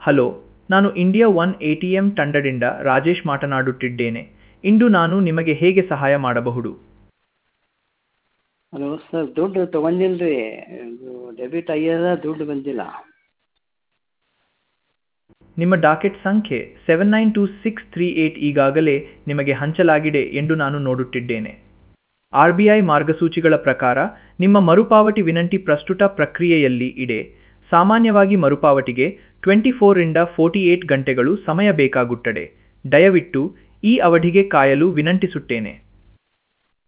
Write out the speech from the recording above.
hello ನಾನು India one A T M ತಂಡದಿಂದ ರಾಜೇಶ್ ಮಾತನಾಡುತ್ತಿದ್ದೇನೆ ಇಂದು ನಾನು ನಿಮಗೆ ಹೇಗೆ ಸಹಾಯ ಮಾಡಬಹುದು ಹಲೋ ಸರ್ ದುಡ್ಡು ತೊಗೊಂಡಿಲ್ಲ ರೀ ಇದು ಡೆಬಿಟ್ ಆಗ್ಯದ ದುಡ್ಡು ಬಂದಿಲ್ಲ ನಿಮ್ಮ ಡಾಕೆಟ್ ಸಂಖ್ಯೆ seven nine two six three eight ಈಗಾಗಲೇ ನಿಮಗೆ ಹಂಚಲಾಗಿದೆ ಎಂದು ನಾನು ನೋಡುತ್ತಿದ್ದೇನೆ ಆರ್ ಬಿ ಐ ಮಾರ್ಗಸೂಚಿಗಳ ಪ್ರಕಾರ ನಿಮ್ಮ ಮರುಪಾವತಿ ವಿನಂತಿ ಪ್ರಸ್ತುತ ಪ್ರಕ್ರಿಯೆಯಲ್ಲಿ ಇದೆ ಸಾಮಾನ್ಯವಾಗಿ ಮರುಪಾವತಿಗೆ ಟ್ವೆಂಟಿ ಫೋರಿಂದ ಫೋರ್ಟಿ ಏಟ್ ಗಂಟೆಗಳು ಸಮಯ ಬೇಕಾಗುತ್ತದೆ ದಯವಿಟ್ಟು ಈ ಅವಧಿಗೆ ಕಾಯಲು ವಿನಂತಿಸುತ್ತೇನೆ